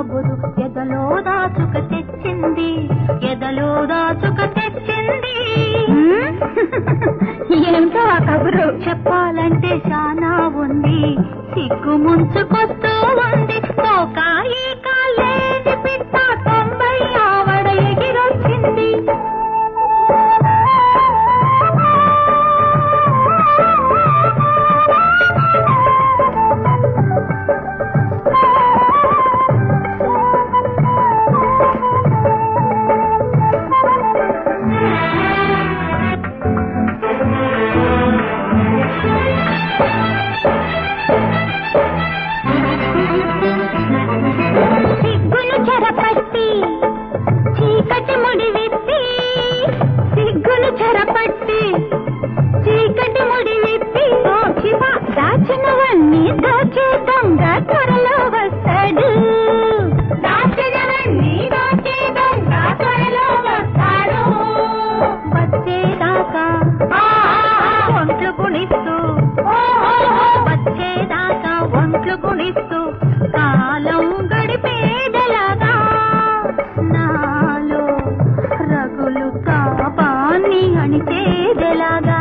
కబురు ఎదలో దాచుక తెచ్చింది ఎదలో దాచుక తెచ్చింది ఏమిటో ఆ కబురు చెప్పాలంటే చాలా ఉంది సిగ్గు ముంచుకొస్తూ ఉంది తోకాయి కాలేని పిట్ట తొంభై ఆవడ ఎగిరొచ్చింది సిగ్గును చెరపట్టి చీకటి ముడి విప్పి సిగ్గును చెరపట్టి చీకటి ముడి విప్పి ఓ శివ దాచినవన్నీ దోచే దొంగ త్వరలో వస్తాడు దాచినవన్నీ దోచే దొంగ త్వరలో వస్తాడు వచ్చేదాకా ఒంట్లు గుణిస్తూ వచ్చేదాకా ఒంట్లు గుణిస్తూ కాలం గడిపేదలాగా నాలో రగులు తాపాన్ని అణిచేదెలాగా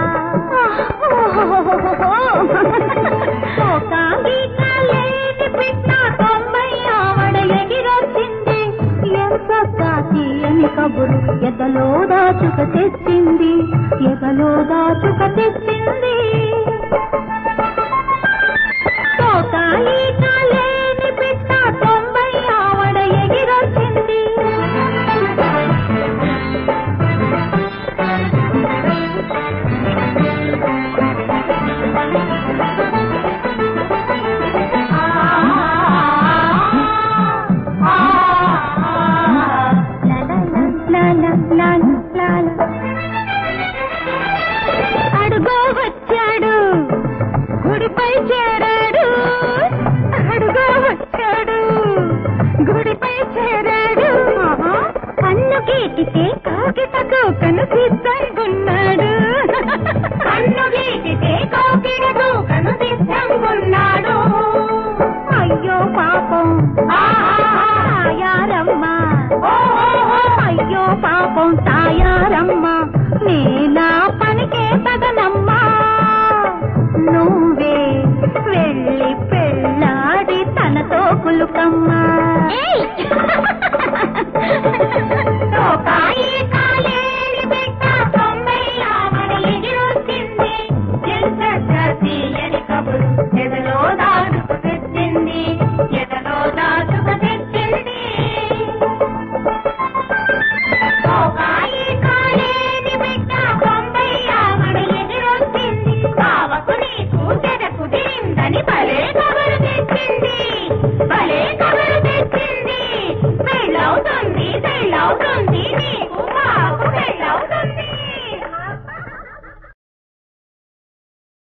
ఒకాగి కాలేని పిట్ట తొంభై ఆవడ ఎగిరొచ్చింది ఎంత కాతి అని కబురు ఎదలో దాచుక తెచ్చి